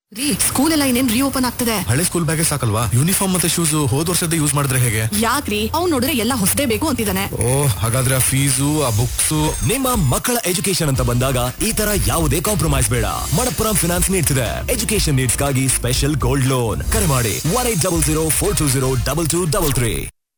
ರೀ ಸ್ಕೂಲ್ ಎಲ್ಲ ಇನ್ನೇನ್ ರೀಓಪನ್ ಆಗ್ತದೆ ಹಳೆ ಸ್ಕೂಲ್ ಬ್ಯಾಗೆ ಸಾಕಲ್ವಾ ಯೂನಿಫಾರ್ಮ್ ಮತ್ತೆ ಶೂಸ್ ಹೋದ್ ವರ್ಷದ ಯೂಸ್ ಮಾಡಿದ್ರೆ ಹೇಗೆ ಯಾಕ್ರಿ ಅವ್ನ್ ನೋಡಿದ್ರೆ ಎಲ್ಲ ಹೊಸದೇ ಬೇಕು ಅಂತಿದ್ದಾನೆ ಓ ಹಾಗಾದ್ರೆ ಆ ಫೀಸು ಆ ಬುಕ್ಸ್ ನಿಮ್ಮ ಮಕ್ಕಳ ಎಜುಕೇಶನ್ ಅಂತ ಬಂದಾಗ ಈ ತರ ಯಾವುದೇ ಕಾಂಪ್ರಮೈಸ್ ಬೇಡ ಮಣಪ್ಪುರಂ ಫಿನಾನ್ಸ್ ನೀಡ್ತಿದೆ ಎಜುಕೇಶನ್ ನೀಡ್ಸ್ ಗಾಗಿ ಸ್ಪೆಷಲ್ ಗೋಲ್ಡ್ ಲೋನ್ ಕರೆ ಮಾಡಿ one eight double zero four two zero double two double three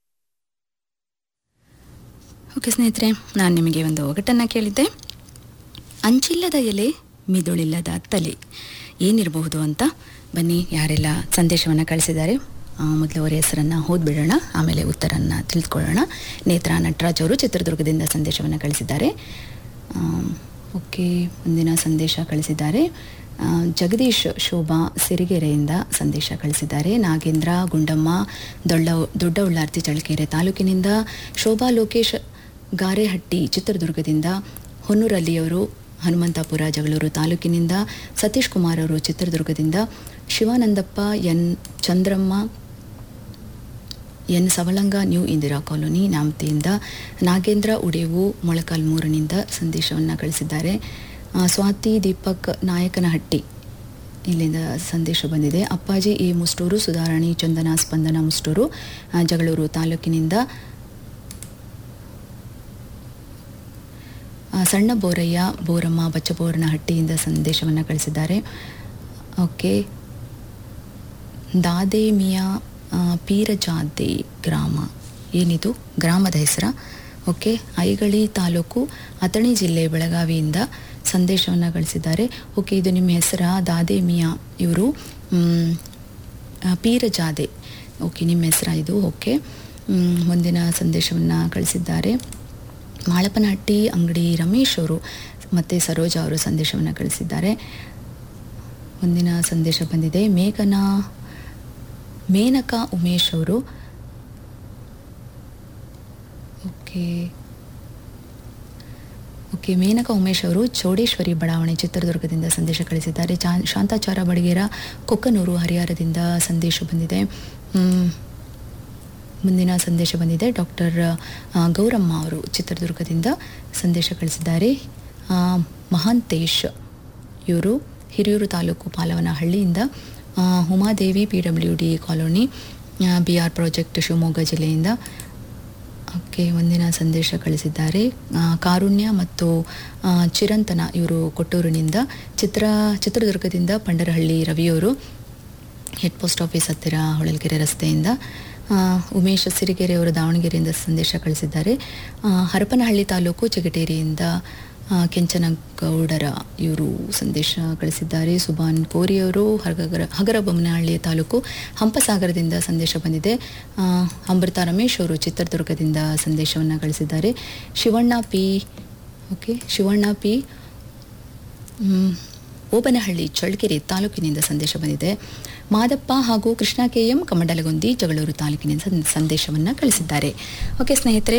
okay ಸ್ನೇಹಿತರೆ ನಾನು ನಿಮಗೆ ಒಂದು ಒಗಟನ್ನು ಕೇಳಿದ್ದೆ ಅಂಚಿಲ್ಲದ ಎಲೆ ಮಿದುಳಿಲ್ಲದ ತಲೆ ಏನಿರಬಹುದು ಅಂತ ಬನ್ನಿ ಯಾರೆಲ್ಲ ಸಂದೇಶವನ್ನು ಕಳಿಸಿದ್ದಾರೆ ಆ, ಮೊದಲು ಅವರ ಹೆಸರನ್ನು ಓದ್ಬಿಡೋಣ ಆಮೇಲೆ ಉತ್ತರನ್ನು ತಿಳಿದುಕೊಳ್ಳೋಣ ನೇತ್ರಾ ನಟರಾಜ್ ಅವರು ಚಿತ್ರದುರ್ಗದಿಂದ ಸಂದೇಶವನ್ನು ಕಳಿಸಿದ್ದಾರೆ ಆಮ್, ಓಕೆ ಮುಂದಿನ ಸಂದೇಶ ಕಳಿಸಿದ್ದಾರೆ ಆ, ಜಗದೀಶ್ ಶೋಭಾ ಸಿರಿಗೆರೆಯಿಂದ ಸಂದೇಶ ಕಳಿಸಿದ್ದಾರೆ ನಾಗೇಂದ್ರ ಗುಂಡಮ್ಮ ದೊಡ್ಡ ದೊಡ್ಡ ಉಳ್ಳಾರ್ತಿ ಚಳ್ಳಕೆರೆ ತಾಲೂಕಿನಿಂದ ಶೋಭಾ ಲೋಕೇಶ್ ಗಾರೆಹಟ್ಟಿ ಚಿತ್ರದುರ್ಗದಿಂದ ಹೊನ್ನೂರಲ್ಲಿಯವರು ಹನುಮಂತಪುರ ಜಗಳೂರು ತಾಲೂಕಿನಿಂದ ಸತೀಶ್ ಕುಮಾರ್ ಅವರು ಚಿತ್ರದುರ್ಗದಿಂದ Shivanandappa N Chandramma N Savalanga new Indira colony ನಾಮತೆಯಿಂದ ನಾಗೇಂದ್ರ ಉಡೇವು ಮೊಳಕಾಲ್ಮೂರಿನಿಂದ ಸಂದೇಶವನ್ನು ಕಳಿಸಿದ್ದಾರೆ ಆ, ಸ್ವಾತಿ ದೀಪಕ್ ನಾಯಕನಹಟ್ಟಿ ಇಲ್ಲಿಂದ ಸಂದೇಶ ಬಂದಿದೆ ಅಪ್ಪಾಜಿ ಎ ಮುಸ್ಟೂರು ಸುಧಾರಾಣಿ ಚಂದನ ಸ್ಪಂದನ ಮುಸ್ಟೂರು ಆ, ಜಗಳೂರು ತಾಲೂಕಿನಿಂದ ಆ, ಸಣ್ಣ ಬೋರಯ್ಯ ಬೋರಮ್ಮ ಬಚ್ಚಬೋರನಹಟ್ಟಿಯಿಂದ ಸಂದೇಶವನ್ನು ಕಳಿಸಿದ್ದಾರೆ ಓಕೆ ದಾದೇಮಿಯ ಆ, ಪೀರಜಾದೆ ಗ್ರಾಮ ಏನಿದು ಗ್ರಾಮದ ಹೆಸರ ಓಕೆ ಐಗಳಿ ತಾಲೂಕು ಅಥಣಿ ಜಿಲ್ಲೆ ಬೆಳಗಾವಿಯಿಂದ ಸಂದೇಶವನ್ನು ಗಳಿಸಿದ್ದಾರೆ ಓಕೆ ಇದು ನಿಮ್ಮ ಹೆಸರ ದಾದೇಮಿಯಾ ಇವರು ಮ್, ಆ, ಪೀರಜಾದೆ ಓಕೆ ನಿಮ್ಮ ಹೆಸರ ಇದು ಓಕೆ ಮ್, ಮುಂದಿನ ಸಂದೇಶವನ್ನು ಕಳಿಸಿದ್ದಾರೆ ಮಾಳಪ್ಪನಹಟ್ಟಿ ಅಂಗಡಿ ರಮೇಶ್ ಅವರು ಮತ್ತು ಸರೋಜ ಅವರು ಸಂದೇಶವನ್ನು ಕಳಿಸಿದ್ದಾರೆ ಮುಂದಿನ ಸಂದೇಶ ಬಂದಿದೆ ಮೇಘನಾ ಮೇನಕಾ ಉಮೇಶ್ ಅವರು ಓಕೆ ಓಕೆ ಮೇನಕಾ ಉಮೇಶ್ ಅವರು ಚೌಡೇಶ್ವರಿ ಬಡಾವಣೆ ಚಿತ್ರದುರ್ಗದಿಂದ ಸಂದೇಶ ಕಳಿಸಿದ್ದಾರೆ ಚಾ ಶಾಂತಾಚಾರ ಬಡಗೇರ ಕೊಕ್ಕನೂರು ಹರಿಹರದಿಂದ ಸಂದೇಶ ಬಂದಿದೆ ಮ್, ಮುಂದಿನ ಸಂದೇಶ ಬಂದಿದೆ ಡಾಕ್ಟರ್ ಆ, ಗೌರಮ್ಮ ಅವರು ಚಿತ್ರದುರ್ಗದಿಂದ ಸಂದೇಶ ಕಳಿಸಿದ್ದಾರೆ ಆ, ಮಹಾಂತೇಶ್ ಇವರು ಹಿರಿಯೂರು ತಾಲೂಕು ಪಾಲವನಹಳ್ಳಿಯಿಂದ ಆ, Umadevi P W D colony B R project Shivamogga ಜಿಲ್ಲೆಯಿಂದ ಓಕೆ ಮುಂದಿನ ಸಂದೇಶ ಕಳಿಸಿದ್ದಾರೆ ಆ, ಕಾರುಣ್ಯ ಮತ್ತು ಆ, ಚಿರಂತನ ಇವರು ಕೊಟ್ಟೂರಿನಿಂದ ಚಿತ್ರ ಚಿತ್ರದುರ್ಗದಿಂದ ಪಂಡರಹಳ್ಳಿ ರವಿಯವರು ಹೆಡ್ ಪೋಸ್ಟ್ ಆಫೀಸ್ ಹತ್ತಿರ ಹೊಳಲ್ಕೆರೆ ರಸ್ತೆಯಿಂದ ಆ, ಉಮೇಶ್ ಸಿರಿಗೆರೆ ಅವರು ದಾವಣಗೆರೆಯಿಂದ ಸಂದೇಶ ಕಳಿಸಿದ್ದಾರೆ ಆ, ಹರಪನಹಳ್ಳಿ ತಾಲೂಕು ಚಿಗಟೇರಿಯಿಂದ ಆ, ಕೆಂಚನಗೌಡರ ಇವರು ಸಂದೇಶ ಕಳಿಸಿದ್ದಾರೆ ಸುಬಾನ್ ಕೋರಿಯವರು ಹಗರ ಹಗರಬೊಮ್ಮನಹಳ್ಳಿ ತಾಲೂಕು ಹಂಪಸಾಗರದಿಂದ ಸಂದೇಶ ಬಂದಿದೆ ಆ, ಅಮೃತ ರಮೇಶ್ ಅವರು ಚಿತ್ರದುರ್ಗದಿಂದ ಸಂದೇಶವನ್ನು ಕಳಿಸಿದ್ದಾರೆ Shivanna P okay Shivanna P ಮ್, ಓಬನಹಳ್ಳಿ ಚಳ್ಳಕೆರೆ ತಾಲೂಕಿನಿಂದ ಸಂದೇಶ ಬಂದಿದೆ ಮಾದಪ್ಪ ಹಾಗೂ ಕೃಷ್ಣ ಕೆ ಎಂ ಕಮಂಡಲಗೊಂದಿ ಜಗಳೂರು ತಾಲೂಕಿನಿಂದ ಸಂದೇಶವನ್ನು ಕಳಿಸಿದ್ದಾರೆ ಓಕೆ ಸ್ನೇಹಿತರೆ